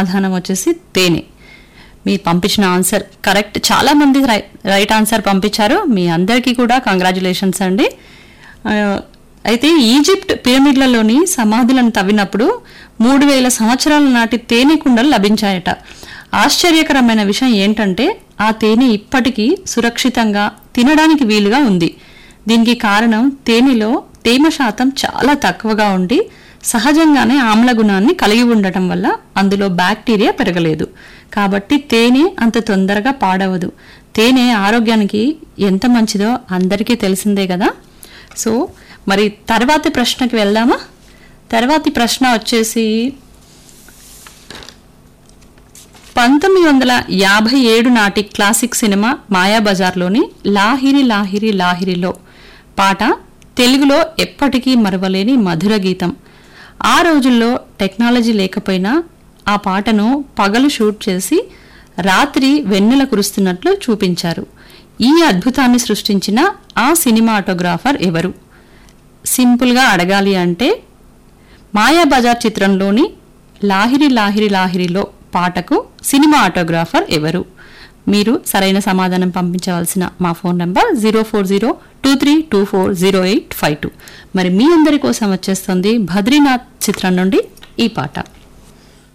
సమాధానం వచ్చేసి తేనె మీరు పంపించిన ఆన్సర్ కరెక్ట్ చాలా మంది రై- రైట్ ఆన్సర్ పంపించారు మీ అందరికీ కూడా కంగ్రాచులేషన్స్ అండి ఆ, అయితే ఈజిప్ట్ పిరమిడ్లలోని సమాధులను తవ్వినప్పుడు మూడు వేల సంవత్సరాల నాటి తేనె కుండలు లభించాయట ఆశ్చర్యకరమైన విషయం ఏంటంటే ఆ తేనె ఇప్పటికీ సురక్షితంగా తినడానికి వీలుగా ఉంది దీనికి కారణం తేనెలో తేమ శాతం చాలా తక్కువగా ఉండి సహజంగానే ఆమ్ల గుణాన్ని కలిగి ఉండటం వల్ల అందులో బ్యాక్టీరియా పెరగలేదు కాబట్టి తేనె అంత తొందరగా పాడవదు తేనె ఆరోగ్యానికి ఎంత మంచిదో అందరికీ తెలిసిందే కదా సో మరి తర్వాతి ప్రశ్నకి వెళ్దామా తర్వాతి ప్రశ్న వచ్చేసి పంతొమ్మిది వందల యాభై ఏడు నాటి క్లాసిక్ సినిమా మాయాబజార్లోని లాహిరి లాహిరి లాహిరిలో పాట తెలుగులో ఎప్పటికీ మరవలేని మధుర గీతం ఆ రోజుల్లో టెక్నాలజీ లేకపోయినా ఆ పాటను పగలు షూట్ చేసి రాత్రి వెన్నెల కురుస్తున్నట్లు చూపించారు ఈ అద్భుతాన్ని సృష్టించిన ఆ సినిమాటోగ్రాఫర్ ఎవరు సింపుల్గా అడగాలి అంటే మాయాబజార్ చిత్రంలోని లాహిరి లాహిరి లాహిరిలో పాటకు సినిమా ఆటోగ్రాఫర్ ఎవరు మీరు సరైన సమాధానం పంపించవలసిన మా phone number zero four zero two three two four zero eight five two మరి మీ అందరి కోసం వచ్చేస్తుంది బద్రీనాథ్ చిత్రం నుండి ఈ పాట